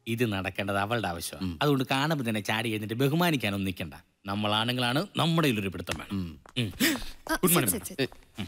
ഇത് നടക്കേണ്ടത് അവളുടെ ആവശ്യമാണ് അതുകൊണ്ട് കാണുമ്പോൾ തന്നെ ചാടി കഴിഞ്ഞിട്ട് ബഹുമാനിക്കാനൊന്നും നിൽക്കണ്ട നമ്മൾ ആണുങ്ങളാണ് നമ്മുടെ ഒരു പിടുത്തം വേണം ഉം. Good morning, madam.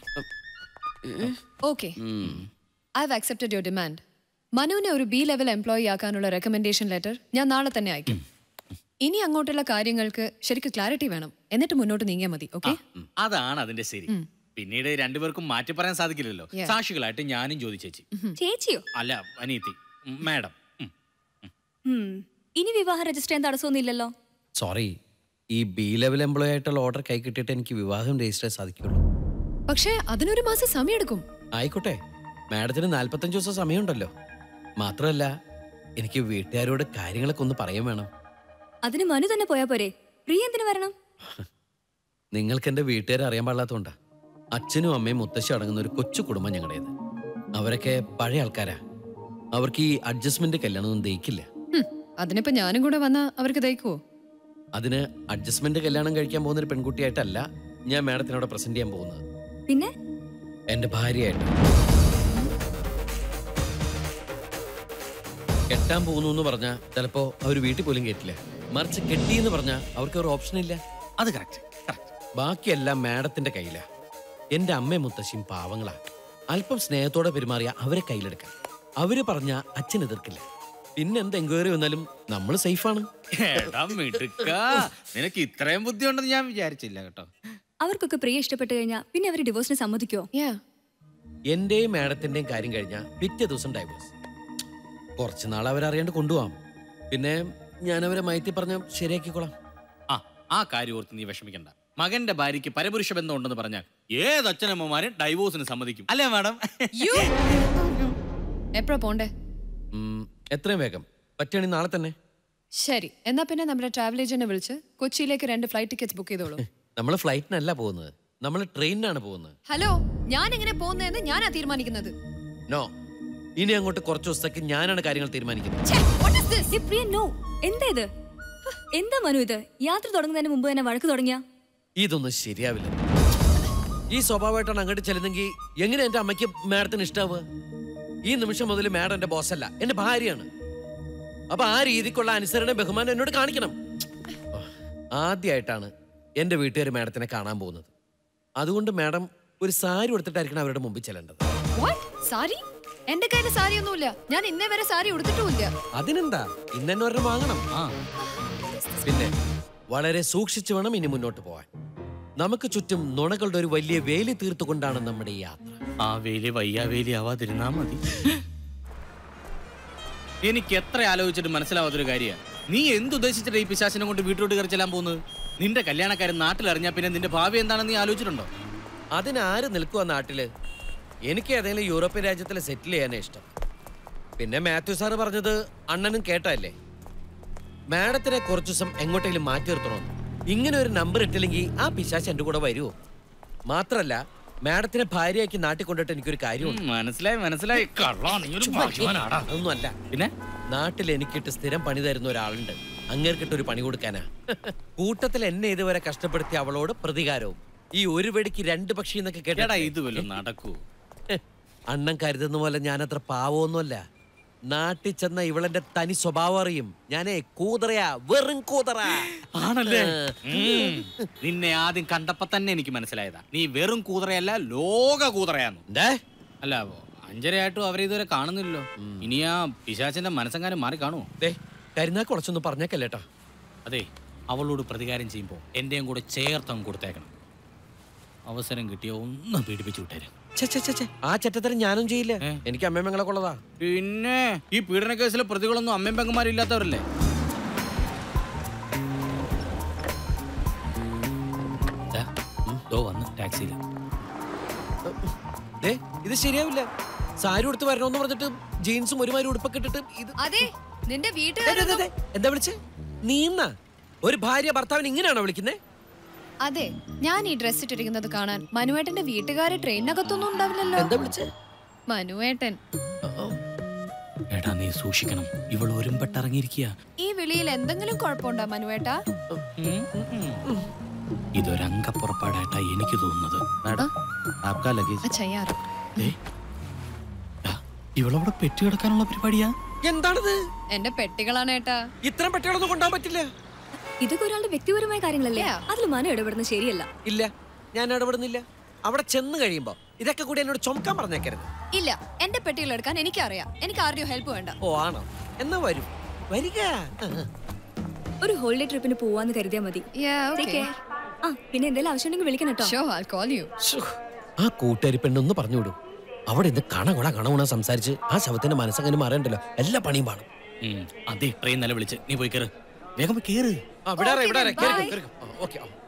Okay I have accepted your demand മനുവിനെ ഒരു ബി ലെവൽ എംപ്ലോയി ആക്കാനുള്ള റെക്കമെൻഡേഷൻ ലെറ്റർ ഞാൻ നാളെ തന്നെ അയക്കും ഇനി അങ്ങോട്ടുള്ള കാര്യങ്ങൾക്ക് ശരിക്കും ക്ലാരിറ്റി വേണം എന്നിട്ട് മുന്നോട്ട് നീങ്ങിയാൽ മതി ഓക്കെ അതാണ് അതിന്റെ ശരി പിന്നീട് രണ്ടുപേർക്കും മാറ്റി പറയാൻ സാധിക്കില്ലല്ലോ Yeah. സാക്ഷികളായിട്ട് ഞാനും ജ്യോതി ചേച്ചി ചേച്ചിയോ അല്ല അനീതി ഉം, മാഡം ഉം. ഉം. ഇനി വിവാഹം രജിസ്റ്റർ ചെയ്യാൻ തടസ്സമൊന്നുമില്ലല്ലോ സോറി ഈ ബി ലെവൽ എംപ്ലോയി ആയിട്ടുള്ള ഓർഡർ കൈ കിട്ടിയിട്ട് എനിക്ക് വിവാഹം രജിസ്റ്റർ ചെയ്യാൻ സാധിക്കുള്ളൂ പക്ഷേ അതിനൊരു മാസം സമയമെടുക്കും ആയിക്കോട്ടെ മാഡത്തിന് നാല്പത്തഞ്ച് ദിവസം സമയമുണ്ടല്ലോ മാത്രമല്ല എനിക്ക് വീട്ടുകാരോട് കാര്യങ്ങളൊക്കെ ഒന്ന് പറയാൻ വേണം അതിന് മനു തന്നെ പോയാ പോരെ പ്രിയ എന്തിനു വരണം നിങ്ങൾക്ക് എൻ്റെ വീട്ടുകാരെ അറിയാൻ പാടില്ലാത്തതുകൊണ്ടാ അച്ഛനും അമ്മയും മുത്തശ്ശി അടങ്ങുന്ന ഒരു കൊച്ചു കുടുംബം ഞങ്ങളുടേത് അവരൊക്കെ പഴയ ആൾക്കാരാ അവർക്ക് ഈ അഡ്ജസ്റ്റ്മെന്റ് കല്യാണമൊന്നും ദഹിക്കില്ല ഹും, അതിനിപ്പോ ഞാനും കൂടെ വന്നാ അവർക്ക് ദഹിക്കുവോ അതിന് അഡ്ജസ്റ്റ്മെന്റ് കല്യാണം കഴിക്കാൻ പോകുന്ന ഒരു പെൺകുട്ടിയായിട്ടല്ല ഞാൻ മാഡത്തിനോട് പ്രസന്റ് ചെയ്യാൻ പോകുന്നത് പിന്നെ എന്റെ ഭാര്യയായിട്ട് കെട്ടാൻ പോകുന്നു എന്ന് പറഞ്ഞാൽ ചിലപ്പോ അവർ വീട്ടിൽ പോലും കേട്ടില്ല മറിച്ച് കെട്ടി എന്ന് പറഞ്ഞാൽ അവർക്ക് ഒരു ഓപ്ഷൻ ഇല്ല അത് കറക്റ്റ് ബാക്കിയെല്ലാം മാഡത്തിന്റെ കയ്യിലാ എന്റെ അമ്മയും മുത്തശ്ശിയും പാവങ്ങളാ അല്പം സ്നേഹത്തോടെ പെരുമാറിയ അവരെ കയ്യിലെടുക്കാം അവര് പറഞ്ഞ അച്ഛൻ എതിർക്കില്ല പിന്നെ എന്ത് എൻക്വയറി വന്നാലും നമ്മൾ സേഫാണ് എടാ മിടുക്ക നിനക്ക് ഇത്രയും ബുദ്ധി ഉണ്ടെന്ന് ഞാൻ വിചാരിച്ചില്ല കേട്ടോ അവർക്കൊക്കെ പ്രിയ ഇഷ്ടപ്പെട്ട് കഴിഞ്ഞാൽ പിന്നെ അവർ ഡിവോഴ്സിന് സമ്മതിക്കോ എന്റെയും മാഡത്തിന്റെയും കാര്യം കഴിഞ്ഞാൽ പിറ്റേ ദിവസം ഡൈവേഴ്സ് കുറച്ച് നാൾ അവരറിയാണ്ട് കൊണ്ടുപോവാം പിന്നെ ഞാൻ അവരെ മയത്തി പറഞ്ഞ ശരിയാക്കിക്കോളാം ആ ആ കാര്യം ഓർത്ത് നീ വിഷമിക്കണ്ട മകന്റെ ഭാര്യയ്ക്ക് പരപുരുഷ ബന്ധം ഉണ്ടെന്ന് പറഞ്ഞാൽ ഏത് അച്ഛനമ്മമാരും ഡൈവോഴ്സിന് സമ്മതിക്കും അല്ലേ മാഡം എപ്പോഴാ പോണ്ടേ ഉം, എത്രയും വേഗം പറ്റുകയാണെങ്കിൽ നാളെ തന്നെ ശരി എന്നാ പിന്നെ നമ്മുടെ ട്രാവൽ ഏജന്റിനെ വിളിച്ച് കൊച്ചിയിലേക്ക് രണ്ട് ഫ്ലൈറ്റ് ടിക്കറ്റ്സ് ബുക്ക് ചെയ്തോളൂ നമ്മൾ ഫ്ലൈറ്റിനല്ല പോകുന്നത് നമ്മൾ ട്രെയിനിനാണ് പോകുന്നത് ഹലോ ഞാൻ എങ്ങനെ പോകുന്നതെന്ന് ഞാനാ തീരുമാനിക്കുന്നത് നോ ഇനി അങ്ങോട്ട് കുറച്ച് ദിവസത്തേക്ക് ഞാനാണ് കാര്യങ്ങൾ തീരുമാനിക്കുന്നത് ഏ, പ്രിയ നോ എന്താ ഇത് എന്താ മനു ഇത് യാത്ര തുടങ്ങുന്നതിന് മുമ്പ് തന്നെ വഴക്ക് തുടങ്ങിയ ഇതൊന്നും ശരിയാവില്ല ഈ സ്വഭാവമായിട്ടാണ് അങ്ങോട്ട് ചെല്ലുന്നെങ്കിൽ എങ്ങനെ എന്റെ അമ്മയ്ക്ക് മാഡത്തിന് ഇഷ്ടാവുക ഈ നിമിഷം മുതൽ മാഡം എന്റെ ബോസല്ല എന്റെ ഭാര്യയാണ് അപ്പൊ ആ രീതിക്കുള്ള അനുസരണ ബഹുമാനം എന്നോട് കാണിക്കണം ആദ്യമായിട്ടാണ് എന്റെ വീട്ടുകാർ മാഡത്തിനെ കാണാൻ പോകുന്നത് അതുകൊണ്ട് മാഡം ഒരു സാരി കൊടുത്തിട്ടായിരിക്കണം അവരുടെ മുമ്പിൽ ചെല്ലേണ്ടത് സാരി എന്റെ കയ്യിൽ സാരി ഒന്നുമില്ല ഞാൻ ഇന്നേ വരെ സാരി ഉടുത്തിട്ടുമില്ല അതിനെന്താ ഇന്ന് തന്നെ ഒരെണ്ണം വാങ്ങണം പിന്നെ വളരെ സൂക്ഷിച്ചു വേണം ഇനി മുന്നോട്ട് പോവാൻ നമുക്ക് ചുറ്റും നുണകളുടെ ഒരു വലിയ വേലി തീർത്തുകൊണ്ടാണ് നമ്മുടെ ഈ യാത്ര ആ വേലി വയ്യാ വേലി ആവാതിരുന്നാ മതി എനിക്ക് എത്ര ആലോചിച്ചിട്ട് മനസ്സിലാവാത്തൊരു കാര്യമാണ് നീ എന്തുദ്ദേശിച്ചിട്ട് ഈ പിശാചിനെ കൊണ്ട് വീട്ടിലോട്ട് കയറി ചെല്ലാൻ പോകുന്നത് നിന്റെ കല്യാണക്കാരൻ നാട്ടിൽ അറിഞ്ഞാ പിന്നെ നിന്റെ ഭാവി എന്താണെന്ന് നീ ആലോചിച്ചിട്ടുണ്ടോ അതിനാര് നിൽക്കുക നാട്ടില് എനിക്ക് ഏതെങ്കിലും യൂറോപ്യൻ രാജ്യത്തിൽ സെറ്റിൽ ചെയ്യാനേ ഇഷ്ടം പിന്നെ മാത്യു സാറ് പറഞ്ഞത് അണ്ണനും കേട്ടല്ലേ മാഡത്തിനെ കുറച്ചു ദിവസം എങ്ങോട്ടെങ്കിലും മാറ്റി നിർത്തണമെന്ന് ഇങ്ങനെ ഒരു നമ്പർ ഇട്ടില്ലെങ്കിൽ ആ പിശാച്ച് എന്റെ കൂടെ വരുമോ മാത്രല്ല മാഡത്തിനെ ഭാര്യയാക്കി നാട്ടിൽ കൊണ്ടിട്ട് എനിക്കൊരു കാര്യമുണ്ട് മനസ്സിലായി മനസ്സിലായി കള്ളാ നീ ഒരു ഭാഗ്യവാനാടാ. അതൊന്നും അല്ല പിന്നെ നാട്ടിൽ എനിക്കിട്ട് സ്ഥിരം പണി തരുന്ന ഒരാളുണ്ട് അങ്ങേർക്കിട്ട് ഒരു പണി കൊടുക്കാനാ കൂട്ടത്തിൽ എന്നെ ഇതുവരെ കഷ്ടപ്പെടുത്തിയ അവളോട് പ്രതികാരവും ഈ ഒരു വെടിക്ക് രണ്ട് പക്ഷി എന്നൊക്കെ കേട്ടാ ഇത് വല്ലതും നടക്കൂ അണ്ണൻ കരുതുന്ന പോലെ ഞാൻ അത്ര പാവമൊന്നുമല്ല നാട്ടിൽ ചെന്ന ഇവളെന്റെ തനി സ്വഭാവം അറിയും ഞാനേ കൂതറയാ വെറും കൂതറ ആണല്ലേ ഉം. നിന്നെ ആദ്യം കണ്ടപ്പോ തന്നെ എനിക്ക് മനസ്സിലായതാ നീ വെറും കൂതറയല്ല ലോക കൂതറയാന്ന് അല്ല അഞ്ചരയായിട്ടും അവരെ ഇതുവരെ കാണുന്നില്ലല്ലോ ഇനി ആ പിശാചന്റെ മനസ്സെങ്ങാനും മാറി കാണുമോ കരുനാ കുറച്ചൊന്നും പറഞ്ഞേക്കല്ലേട്ടാ അതെ അവളോട് പ്രതികാരം ചെയ്യുമ്പോൾ എന്റെയും കൂടെ ചേർത്തങ്ങ് കൊടുത്തേക്കണം അവസരം കിട്ടിയ ഒന്ന് പീഡിപ്പിച്ചു വിട്ടേരും ഛെ, ഛെ, ഛെ, ഛെ. ആ ചെറ്റത്തരം ഞാനും ചെയ്യില്ല എനിക്ക് അമ്മയമ്മങ്ങളെ കൊള്ളതാ പിന്നെ ഈ പീഡന കേസിലെ പ്രതികളൊന്നും അമ്മയും പെങ്ങന്മാരും ഇല്ലാത്തവരല്ലേ ദാ, ഉം, ദോ വന്ന് ടാക്സിയിൽ ദേ, ഇത് ശരിയാവില്ല സാരി ഉടുത്ത് വരണമെന്ന് പറഞ്ഞിട്ട് ജീൻസും ഒരുമാതിരി ഉടുപ്പൊക്കെ ഇട്ടിട്ട് ഇത് അതെ നിന്റെ ദേ, ദേ, വീട്ടുകാർ ദേ, ദേ. എന്താ വിളിച്ചേ നീന്ന ഒരു ഭാര്യ ഭർത്താവിന് ഇങ്ങനെയാണോ വിളിക്കുന്നേ അതെ ഞാൻ ഈ ഡ്രസ് ഇട്ടിരിക്കുന്നത് കാണാൻ മനുവേട്ടന്റെ വീട്ടുകാരെ ട്രെയിനകത്തൊന്നും ഉണ്ടാവില്ലല്ലോ എന്താ വിളിച്ചേ മനുവേട്ടൻ എടാ നീ സൂക്ഷിക്കണം ഇവൾ ഒരുമ്പെട്ടിറങ്ങിയിരിക്കുക ഈ വിളിയിൽ എന്തെങ്കിലും കുഴപ്പമുണ്ടോ മനുവേട്ടാ ഇതൊരംഗപ്പുറപ്പാടായിട്ടാ എനിക്ക് തോന്നുന്നത് മാഡം ആപ്കാ ലഗേജ് അച്ഛാ യാർ ഇവളവിടെ പെറ്റി കിടക്കാനുള്ള പരിപാടിയാ എന്താണിത് എന്റെ പെട്ടികളാണ് ഏട്ടാ ഇത്തരം പെട്ടികളൊന്നും കൊണ്ടുപോകാൻ പറ്റില്ല ഇതൊക്കെ ഒരാളുടെ വ്യക്തിപരമായ കാര്യങ്ങളല്ലേ Yeah. അതിൽ മനു ഇടപെടുന്നത് ശരിയല്ല ഇല്ല ഞാൻ ഇടപെടുന്നില്ല അവിടെ ചെന്ന് കഴിയുമ്പോ ഇതൊക്കെ കൂടി എന്നോട് ചുമക്കാൻ പറഞ്ഞേക്കരുത് ഇല്ല എന്റെ പെട്ടികൾ എടുക്കാൻ എനിക്കറിയാം എനിക്ക് ആരുടെയും ഹെൽപ്പ് വേണ്ട ഓ ആണോ എന്നാ വരും വരിക ആ, ആ. ഒരു ഹോളിഡേ ട്രിപ്പിന് പോവാന്ന് കരുതിയാ മതി Yeah, Take okay. care. ആ പിന്നെ എന്തെങ്കിലും ആവശ്യമുണ്ടെങ്കിൽ വിളിക്കണം കേട്ടോ Sure, I'll call you. ശ്ശോ, ആ കൂട്ടുകാരി പെണ്ണൊന്ന് പറഞ്ഞു വിടും അവിടെ ഇന്ന് കണകുണ കണകുണ സംസാരിച്ച് ആ ശവത്തിന്റെ മനസ്സങ്ങനെ മാറണ്ടല്ലോ എല്ലാ പണിയും പാടും ഉം, അതെ ഇത്രയും നില വിളിച്ച് നീ പോയി കേറ് വേഗം പോയി കേറ് ആ വിടാറേ Okay വിടാറേ then, കേറിക്കോ bye. കേറിക്കോ ഓക്കെ